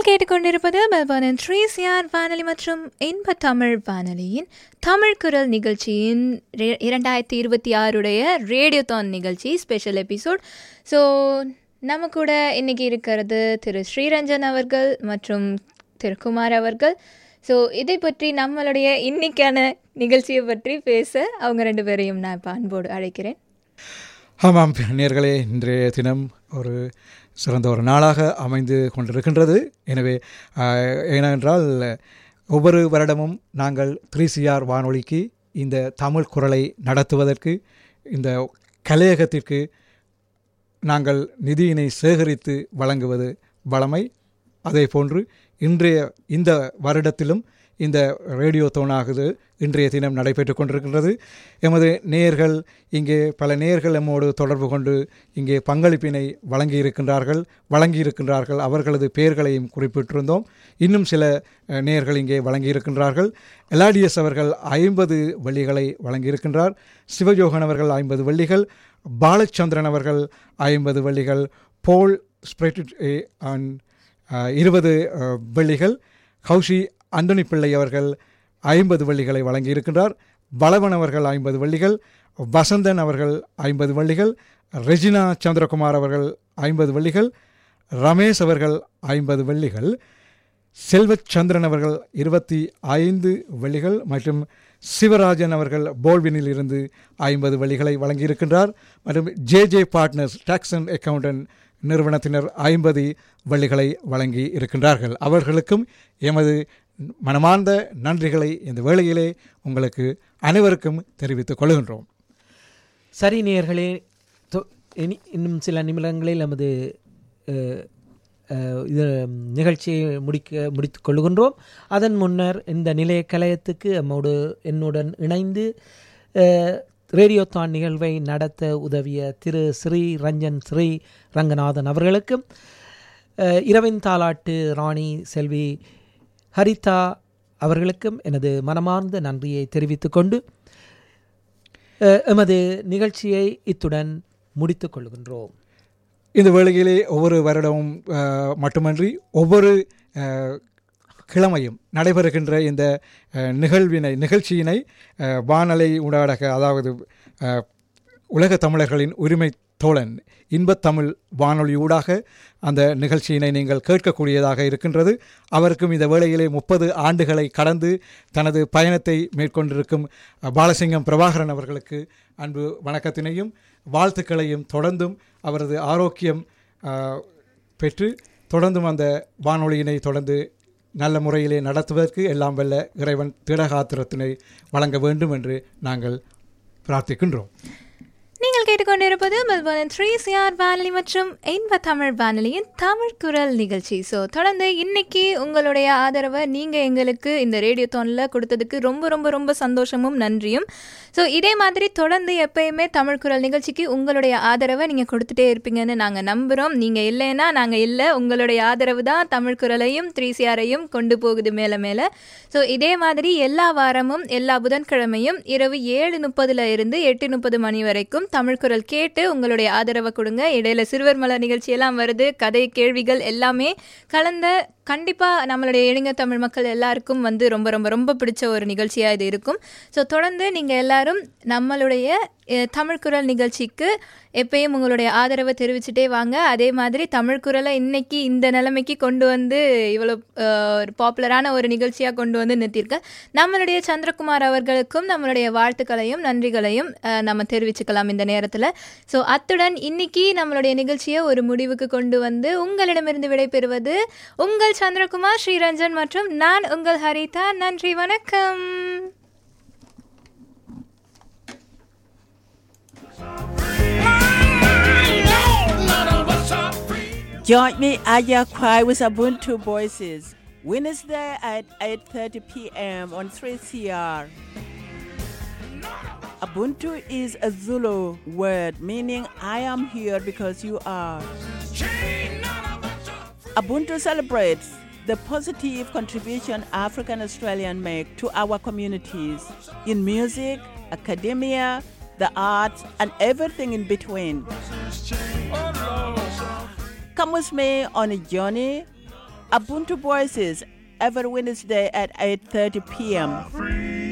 நீங்கள் கேட்டுக்கொண்டிருப்பது மெல்பர்னின் three CR வானொலி மற்றும் இன்ப தமிழ் வானொலியின் தமிழ் குரல் நிகழ்ச்சியின் ரெ- இரண்டாயிரத்தி இருபத்தி ஆறுடைய ரேடியோதான் நிகழ்ச்சி ஸ்பெஷல் எபிசோட் ஸோ நம்ம கூட இன்னைக்கு இருக்கிறது திரு ஸ்ரீரஞ்சன் அவர்கள் மற்றும் திரு குமார் அவர்கள் ஸோ இதை பற்றி நம்மளுடைய இன்னைக்கான நிகழ்ச்சியை பற்றி பேச அவங்க ரெண்டு பேரையும் நான் இப்போ அன்போடு அழைக்கிறேன் ஆமாம் நேர்களே இன்றைய தினம் ஒரு சிறந்த ஒரு நாளாக அமைந்து கொண்டிருக்கின்றது எனவே ஆஹ், ஏனென்றால் ஒவ்வொரு வருடமும் நாங்கள் த்ரீ சிஆர் வானொலிக்கு இந்த தமிழ் குரலை நடத்துவதற்கு இந்த கலையகத்திற்கு நாங்கள் நிதியினை சேகரித்து வழங்குவது வழமை அதே போன்று இன்றைய இந்த வருடத்திலும் இந்த ரேடியோ தோணாகுது இன்றைய தினம் நடைபெற்று கொண்டிருக்கின்றது எமது நேயர்கள் இங்கே பல நேயர்கள் எம்மோடு தொடர்பு கொண்டு இங்கே பங்களிப்பினை வழங்கியிருக்கின்றார்கள் வழங்கியிருக்கின்றார்கள் அவர்களது பெயர்களையும் குறிப்பிட்டிருந்தோம் இன்னும் சில அஹ், நேயர்கள் இங்கே வழங்கியிருக்கின்றார்கள் எலாடியஸ் அவர்கள் ஐம்பது வெள்ளிகளை வழங்கியிருக்கின்றார் சிவஜோகன் அவர்கள் ஐம்பது வெள்ளிகள் பாலச்சந்திரன் அவர்கள் ஐம்பது வெள்ளிகள் போல் ஸ்பிரிட் இருபது அஹ், வெள்ளிகள் கௌஷி அந்தனி பிள்ளை அவர்கள் ஐம்பது வெள்ளிகளை வழங்கியிருக்கின்றார் பலவன் அவர்கள் ஐம்பது வெள்ளிகள் வசந்தன் அவர்கள் ஐம்பது வெள்ளிகள் ரெஜினா சந்திரகுமார் அவர்கள் ஐம்பது வெள்ளிகள் ரமேஷ் அவர்கள் ஐம்பது வெள்ளிகள் செல்வச்சந்திரன் அவர்கள் இருபத்தி ஐந்து வெள்ளிகள் மற்றும் சிவராஜன் அவர்கள் போல்வினில் இருந்து ஐம்பது வெள்ளிகளை வழங்கியிருக்கின்றார் மற்றும் J J partners tax and accountant நிறுவனத்தினர் ஐம்பது வெள்ளிகளை வழங்கி இருக்கின்றார்கள் அவர்களுக்கும் எமது மனமார்ந்த நன்றிகளை இந்த வேளையிலே உங்களுக்கு அனைவருக்கும் தெரிவித்துக் கொள்கின்றோம் சரி நேயர்களே தொ- இனி இன்னும் சில நிமிடங்களில் நமது அஹ், அஹ், இது நிகழ்ச்சியை முடிக்க முடித்துக் கொள்கின்றோம் அதன் முன்னர் இந்த நிலைய கலையத்துக்கு நம்மோடு என்னுடன் இணைந்து அஹ், ரேடியோ தான் நிகழ்வை நடத்த உதவிய திரு ஸ்ரீ ரஞ்சன் ஸ்ரீ ரங்கநாதன் அவர்களுக்கும் அஹ், இரவின் தாலாட்டு ராணி செல்வி ஹரிதா அவர்களுக்கும் எனது மனமார்ந்த நன்றியை தெரிவித்துக் கொண்டு அஹ், எமது நிகழ்ச்சியை இத்துடன் முடித்துக் கொள்கின்றோம் இந்த வேளையிலே ஒவ்வொரு வருடமும் அஹ், மட்டுமன்றி ஒவ்வொரு அஹ், கிழமையும் நடைபெறுகின்ற இந்த அஹ், நிகழ்வினை நிகழ்ச்சியினை அஹ், வானலை ஊடாக அதாவது அஹ், உலக தமிழர்களின் உரிமை தோழன் இன்பத்தமிழ் வானொலி ஊடாக அந்த நிகழ்ச்சியினை நீங்கள் கேட்கக்கூடியதாக இருக்கின்றது அவருக்கும் இந்த வேளையிலே முப்பது ஆண்டுகளை கடந்து தனது பயணத்தை மேற்கொண்டிருக்கும் அஹ், பாலசிங்கம் பிரபாகரன் அவர்களுக்கு அன்பு வணக்கத்தினையும் வாழ்த்துக்களையும் தொடர்ந்தும் அவரது ஆரோக்கியம் அஹ், பெற்று தொடர்ந்தும் அந்த வானொலியினை தொடர்ந்து நல்ல முறையிலே நடத்துவதற்கு எல்லாம் வல்ல இறைவன் திடகாத்திரத்தினை வழங்க வேண்டும் என்று நாங்கள் பிரார்த்திக்கின்றோம் நீங்கள் கேட்டுக்கொண்டிருப்பது மெல்பர்னின் த்ரீ சிஆர் வானொலி மற்றும் இன்ப தமிழ் வானொலியின் தமிழ் குரல் நிகழ்ச்சி ஸோ தொடர்ந்து இன்னைக்கு உங்களுடைய ஆதரவை நீங்கள் எங்களுக்கு இந்த ரேடியோ தோனில் கொடுத்ததுக்கு ரொம்ப ரொம்ப ரொம்ப சந்தோஷமும் நன்றியும் ஸோ இதே மாதிரி தொடர்ந்து எப்பயுமே தமிழ் குரல் நிகழ்ச்சிக்கு உங்களுடைய ஆதரவை நீங்கள் கொடுத்துட்டே இருப்பீங்கன்னு நாங்கள் நம்புகிறோம் நீங்கள் இல்லைன்னா நாங்கள் இல்லை உங்களுடைய ஆதரவு தான் தமிழ் குரலையும் த்ரீ சிஆரையும் கொண்டு போகுது மேலே மேலே ஸோ இதே மாதிரி எல்லா வாரமும் எல்லா புதன்கிழமையும் இரவு ஏழு முப்பதுல இருந்து எட்டு முப்பது மணி வரைக்கும் தமிழ் குரல் கேட்டு உங்களுடைய ஆதரவை கொடுங்க இடையில சிறுவர் மலர் நிகழ்ச்சியெல்லாம் வருது கதை கேள்விகள் எல்லாமே கலந்த கண்டிப்பாக நம்மளுடைய இளைஞ தமிழ் மக்கள் எல்லாருக்கும் வந்து ரொம்ப ரொம்ப ரொம்ப பிடிச்ச ஒரு நிகழ்ச்சியாக இது இருக்கும் ஸோ தொடர்ந்து நீங்கள் எல்லாரும் நம்மளுடைய அஹ், தமிழ் குரல் நிகழ்ச்சிக்கு எப்பயும் உங்களுடைய ஆதரவை தெரிவிச்சுட்டே வாங்க அதே மாதிரி தமிழ் குரலை இன்னைக்கு இந்த நிலைமைக்கு கொண்டு வந்து இவ்வளோ அஹ், ஒரு பாப்புலரான ஒரு நிகழ்ச்சியாக கொண்டு வந்து நிறுத்தியிருக்க நம்மளுடைய சந்திரகுமார் அவர்களுக்கும் நம்மளுடைய வாழ்த்துக்களையும் நன்றிகளையும் அஹ், நம்ம தெரிவிச்சுக்கலாம் இந்த நேரத்தில் ஸோ அத்துடன் இன்னைக்கு நம்மளுடைய நிகழ்ச்சியை ஒரு முடிவுக்கு கொண்டு வந்து உங்களிடமிருந்து விடைபெறுவது உங்கள் சந்திரகுமார் ஸ்ரீரஞ்சன் மற்றும் நான் உங்கள் ஹரிதா நன்றி வணக்கம் Join me Aya Kwai with Ubuntu Voices Wednesday at 8:30 p.m. on 3CR. Ubuntu is a Zulu word meaning I am here because you are. Ubuntu celebrates the positive contribution African Australians make to our communities in music, academia, the arts, and everything in between. Come with me on a journey Ubuntu Voices every Wednesday at 8:30 p.m.